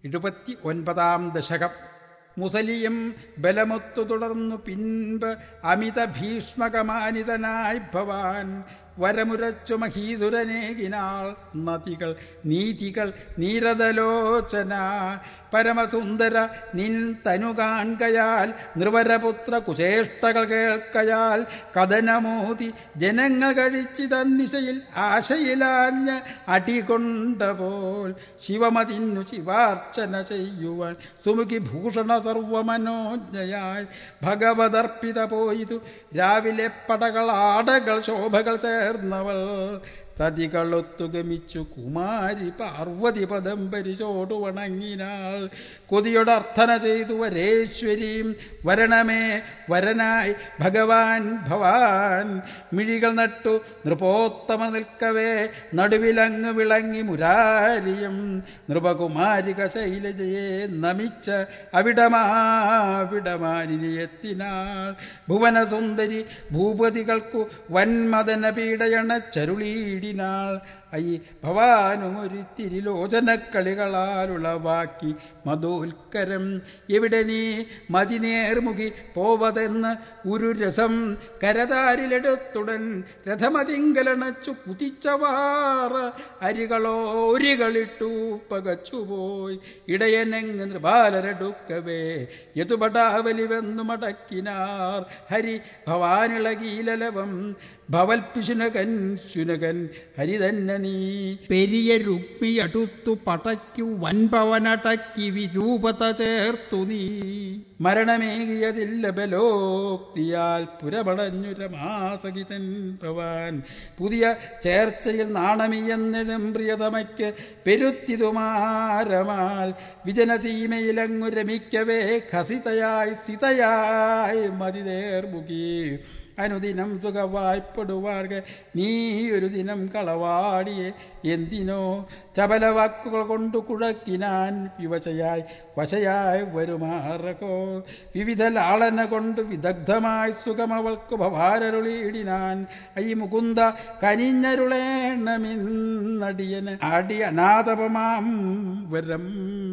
എഴുപത്തി ഒൻപതാം ദശകം മുസലിയും ബലമൊത്തു തുടർന്നു പിൻപ് അമിത ഭീഷ്മകമാനിതനായി ഭവാൻ വരമുരച്ചു മഹീസുരനേകിനാൾ നദികൾ നീതികൾ നീരദലോചന പരമസുന്ദര നിൻ തനു കാൺകയാൽ നൃവരപുത്ര കുചേഷ്ടകൾ കേൾക്കയാൽ കഥനമോതി ജനങ്ങൾ കഴിച്ചിത നിശയിൽ ആശയിലാഞ്ഞ് അടികൊണ്ട പോൽ ശിവമതിന്നു ശിവാർച്ചന ചെയ്യുവാൻ സുമുഖി ഭൂഷണ സർവമനോജ്ഞയായി ഭഗവതർപ്പിത പോയിതു രാവിലെ പടകൾ ആടകൾ ശോഭകൾ ചേർന്നവൾ സതികളൊത്തുഗമിച്ചു കുമാരി പാർവതി പദം പരിചോടു വണങ്ങിനാൾ കൊതിയോടർത്ഥന ചെയ്തു വരേശ്വരിയും വരണമേ വരനായി ഭഗവാൻ ഭവാൻ മിഴികൾ നട്ടു നൃപോത്തമ നിൽക്കവേ നടുവിലങ്ങ് വിളങ്ങി മുരാരിയും നൃപകുമാരിക ശൈലജയെ നമിച്ച അവിടമാവിടമാനിനി എത്തിനാൾ ഭുവനസുന്ദരി ഭൂപതികൾക്കു വന്മദന പീഡയണ ചരുളീടിനാൾ ഐ ഭവാനുമൊരിത്തിരി ലോചനക്കളികളാലുളവാക്കി മധുൽക്കരം എവിടെ നീ മതിനേർമുഖി പോവതെന്ന് ഒരു രസം കരതാരിലെടുത്തുടൻ രഥമതിങ്കലണച്ചു കുതിച്ചവാറ അരികളോരികളിട്ടു പകച്ചുപോയി ഇടയനെങ്ങ് നൃപാലരെടുക്കവേ യതുപടാവലിവെന്നു മടക്കിനാർ ഹരി ഭവാനിളകീലലവം ഭവൽപിശുനകൻ ശുനകൻ ഹരിതന്നെ നീ പെരിയ രുക്മി അടുത്തു പടയ്ക്കു വൻപവനടക്കി വിരൂപത ചേർത്തു നീ മരണമേകിയതില്ല ബലോക്തിയാൽ പുരപടഞ്ഞു രമാസകിതൻ ഭവാൻ പുതിയ ചേർച്ചയിൽ നാണമിയെന്നിടും പ്രിയതമയ്ക്ക് പെരുത്തിതുമാരമാൽ വിജനസീമയിലങ്ങു രമിക്കവേ ഖസിതയായി സിതയായി മതിനേർമുഖി അനുദിനം സുഖവായ്പടുവാർക നീ ഒരു ദിനം കളവാടിയെ എന്തിനോ ചപല വാക്കുകൾ കൊണ്ടു കുഴക്കിനാൻ വിവശയായി വശയായി വരുമാറകോ വിവിധ ലാളന കൊണ്ട് വിദഗ്ധമായി സുഖമവൾക്ക് ഭവാരരുളിയിടിനാൻ അയ്യ മുകുന്ദ കനിഞ്ഞരുളേണമിന്നടിയന് അടി അനാഥപമാം വരം